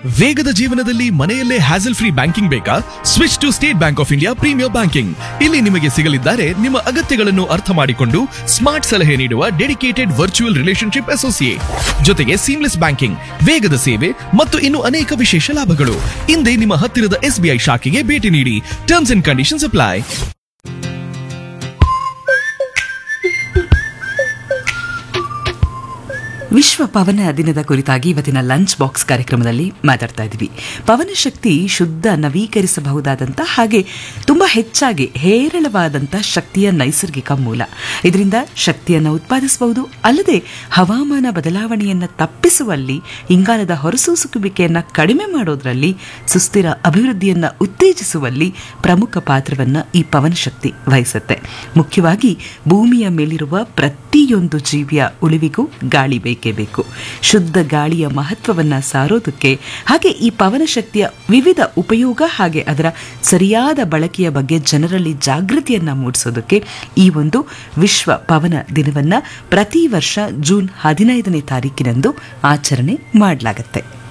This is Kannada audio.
ವೇಗದ ಜೀವನದಲ್ಲಿ ಮನೆಯಲ್ಲೇ ಹ್ಯಾಸಲ್ ಫ್ರೀ ಬ್ಯಾಂಕಿಂಗ್ ಬೇಕಾ switch to State Bank of India premier banking ಇಲ್ಲಿ ನಿಮಗೆ ಸಿಗಲಿದ್ದಾರೆ ನಿಮ್ಮ ಅಗತ್ಯಗಳನ್ನು ಅರ್ಥ ಮಾಡಿಕೊಂಡು ಸ್ಮಾರ್ಟ್ ಸಲಹೆ ನೀಡುವ ಡೆಡಿಕೇಟೆಡ್ ವರ್ಚುವಲ್ ರಿಲೇಶನ್ಶಿಪ್ ಅಸೋಸಿಯೇಟ್ ಜೊತೆಗೆ ಸೀಮ್ಲೆಸ್ ಬ್ಯಾಂಕಿಂಗ್ ವೇಗದ ಸೇವೆ ಮತ್ತು ಇನ್ನು ಅನೇಕ ವಿಶೇಷ ಲಾಭಗಳು ಹಿಂದೆ ನಿಮ್ಮ ಹತ್ತಿರದ ಎಸ್ಬಿಐ ಶಾಖೆಗೆ ಭೇಟಿ ನೀಡಿ ಟರ್ಮ್ಸ್ ಅಂಡ್ ಕಂಡೀಷನ್ಸ್ ಅಪ್ಲೈ ವಿಶ್ವ ಪವನ ದಿನದ ಕುರಿತಾಗಿ ಇವತ್ತಿನ ಲಂಚ್ ಬಾಕ್ಸ್ ಕಾರ್ಯಕ್ರಮದಲ್ಲಿ ಮಾತಾಡ್ತಾ ಇದ್ವಿ ಪವನ ಶಕ್ತಿ ಶುದ್ಧ ನವೀಕರಿಸಬಹುದಾದಂಥ ಹಾಗೆ ತುಂಬ ಹೆಚ್ಚಾಗಿ ಹೇರಳವಾದಂಥ ಶಕ್ತಿಯ ನೈಸರ್ಗಿಕ ಮೂಲ ಇದರಿಂದ ಶಕ್ತಿಯನ್ನು ಉತ್ಪಾದಿಸಬಹುದು ಅಲ್ಲದೆ ಹವಾಮಾನ ಬದಲಾವಣೆಯನ್ನು ತಪ್ಪಿಸುವಲ್ಲಿ ಇಂಗಾಲದ ಹೊರಸೂಸುವಿಕೆಯನ್ನು ಕಡಿಮೆ ಮಾಡೋದರಲ್ಲಿ ಸುಸ್ಥಿರ ಅಭಿವೃದ್ಧಿಯನ್ನು ಉತ್ತೇಜಿಸುವಲ್ಲಿ ಪ್ರಮುಖ ಪಾತ್ರವನ್ನು ಈ ಪವನ ಶಕ್ತಿ ವಹಿಸುತ್ತೆ ಮುಖ್ಯವಾಗಿ ಭೂಮಿಯ ಮೇಲಿರುವ ಪ್ರತಿಯೊಂದು ಜೀವಿಯ ಉಳಿವಿಗೂ ಗಾಳಿ ಬೇಕೇ ಬೇಕು ಶುದ್ಧ ಗಾಳಿಯ ಮಹತ್ವವನ್ನು ಸಾರೋದಕ್ಕೆ ಹಾಗೆ ಈ ಪವನ ಶಕ್ತಿಯ ವಿವಿಧ ಉಪಯೋಗ ಹಾಗೆ ಅದರ ಸರಿಯಾದ ಬಳಕೆಯ ಬಗ್ಗೆ ಜನರಲ್ಲಿ ಜಾಗೃತಿಯನ್ನ ಮೂಡಿಸೋದಕ್ಕೆ ಈ ಒಂದು ವಿಶ್ವ ಪವನ ದಿನವನ್ನ ಪ್ರತಿ ವರ್ಷ ಜೂನ್ ಹದಿನೈದನೇ ತಾರೀಕಿನಂದು ಆಚರಣೆ ಮಾಡಲಾಗುತ್ತೆ